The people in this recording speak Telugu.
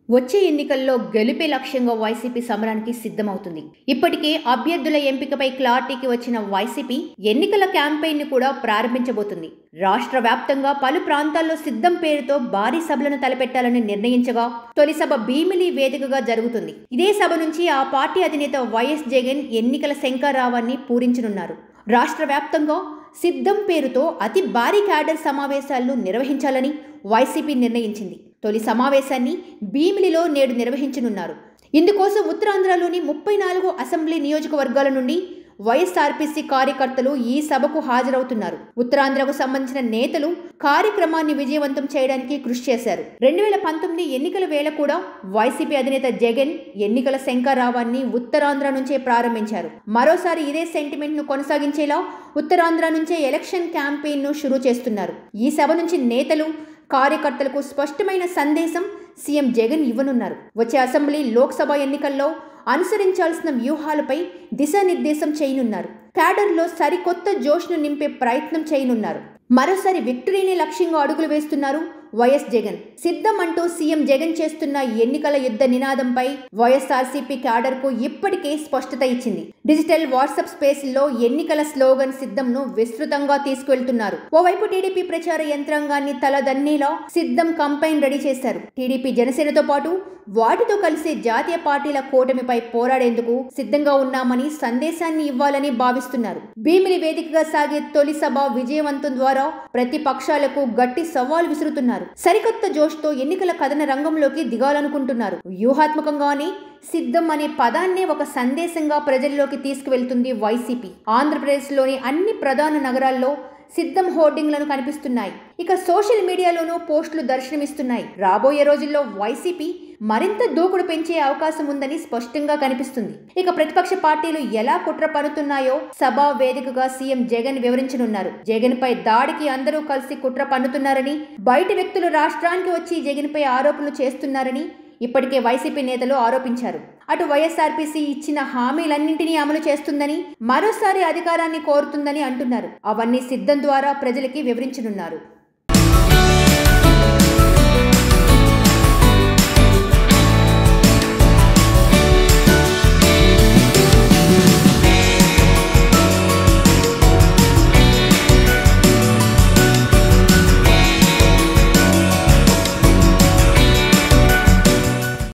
వచ్చే ఎన్నికల్లో గెలుపే లక్ష్యంగా వైసీపీ సమరానికి సిద్ధమవుతుంది ఇప్పటికే అభ్యర్థుల ఎంపికపై క్లారిటీకి వచ్చిన వైసీపీ ఎన్నికల క్యాంపెయిన్ ని కూడా ప్రారంభించబోతుంది రాష్ట్ర వ్యాప్తంగా పలు ప్రాంతాల్లో సిద్ధం పేరుతో భారీ సభలను తలపెట్టాలని నిర్ణయించగా తొలి సభ భీమిలి వేదికగా జరుగుతుంది ఇదే సభ నుంచి ఆ పార్టీ అధినేత వైఎస్ జగన్ ఎన్నికల శంకారావాన్ని పూరించనున్నారు రాష్ట్ర వ్యాప్తంగా సిద్ధం పేరుతో అతి భారీ క్యాడర్ సమావేశాలను నిర్వహించాలని వైసీపీ నిర్ణయించింది తొలి సమావేశాన్ని భీమిలిలో నేడు నిర్వహించనున్నారు ఇందుకోసం ఉత్తరాంధ్రలోని ముప్పై నాలుగు అసెంబ్లీ నియోజకవర్గాల నుండి వైఎస్ఆర్పీసీ కార్యకర్తలు ఈ సభకు హాజరవుతున్నారు ఉత్తరాంధ్రకు సంబంధించిన నేతలు కార్యక్రమాన్ని విజయవంతం చేయడానికి కృషి చేశారు రెండు వేల పంతొమ్మిది ఎన్నికల వేళ కూడా వైసీపీ అధినేత జగన్ ఎన్నికల శంకరావాన్ని ఉత్తరాంధ్ర నుంచే ప్రారంభించారు మరోసారి ఇదే సెంటిమెంట్ ను కొనసాగించేలా ఉత్తరాంధ్ర నుంచే ఎలక్షన్ క్యాంపెయిన్ ను షురూ చేస్తున్నారు ఈ సభ నుంచి నేతలు కార్యకర్తలకు స్పష్టమైన సందేశం సీఎం జగన్ ఇవ్వనున్నారు వచ్చే అసెంబ్లీ లోక్సభ ఎన్నికల్లో అనుసరించాల్సిన వ్యూహాలపై దిశానిర్దేశం చేయనున్నారు క్యాడర్లో సరికొత్త జోష్ను నింపే ప్రయత్నం చేయనున్నారు మరోసారి విక్టరీని లక్ష్యంగా అడుగులు వేస్తున్నారు వైఎస్ జగన్ సిద్ధం అంటూ సీఎం జగన్ చేస్తున్న ఎన్నికల యుద్ధ నినాదంపై వైఎస్ఆర్సీపీ క్యాడర్ కు ఇప్పటికే స్పష్టత ఇచ్చింది డిజిటల్ వాట్సాప్ స్పేస్ లో ఎన్నికల స్లోగన్ సిద్ధంను విస్తృతంగా తీసుకువెళ్తున్నారు ఓవైపు టీడీపీ ప్రచార యంత్రాంగాన్ని తలదన్నీలా సిద్ధం కంపైన్ రెడీ చేశారు టీడీపీ జనసేనతో పాటు వాటితో కలిసి జాతీయ పార్టీల కూటమిపై పోరాడేందుకు సిద్ధంగా ఉన్నామని సందేశాన్ని ఇవ్వాలని భావిస్తున్నారు భీమిలి వేదికగా సాగే తొలి సభ విజయవంతం ద్వారా ప్రతిపక్షాలకు గట్టి సవాల్ విసురుతున్నారు సరికొత్త జోష్తో ఎన్నికల కథన రంగంలోకి దిగాలనుకుంటున్నారు వ్యూహాత్మకంగానే సిద్ధం అనే పదాన్నే ఒక సందేశంగా ప్రజల్లోకి తీసుకువెళ్తుంది వైసీపీ ఆంధ్రప్రదేశ్లోని అన్ని ప్రధాన నగరాల్లో సిద్ధం హోర్డింగ్లను కనిపిస్తున్నాయి ఇక సోషల్ మీడియాలోనూ పోస్టులు దర్శనమిస్తున్నాయి రాబోయే రోజుల్లో వైసీపీ మరింత దూకుడు పెంచే అవకాశం ఉందని స్పష్టంగా కనిపిస్తుంది ఇక ప్రతిపక్ష పార్టీలు ఎలా కుట్ర పన్నుతున్నాయో సభా వేదికగా సీఎం జగన్ వివరించనున్నారు జగన్ పై దాడికి అందరూ కలిసి కుట్ర పన్నుతున్నారని బయట వ్యక్తులు రాష్ట్రానికి వచ్చి జగన్ పై ఆరోపణలు చేస్తున్నారని ఇప్పటికే వైసీపీ నేతలు ఆరోపించారు అటు వైఎస్ఆర్పీసీ ఇచ్చిన హామీలన్నింటినీ అమలు చేస్తుందని మరోసారి అధికారాన్ని కోరుతుందని అంటున్నారు అవన్నీ సిద్ధం ద్వారా ప్రజలకి వివరించనున్నారు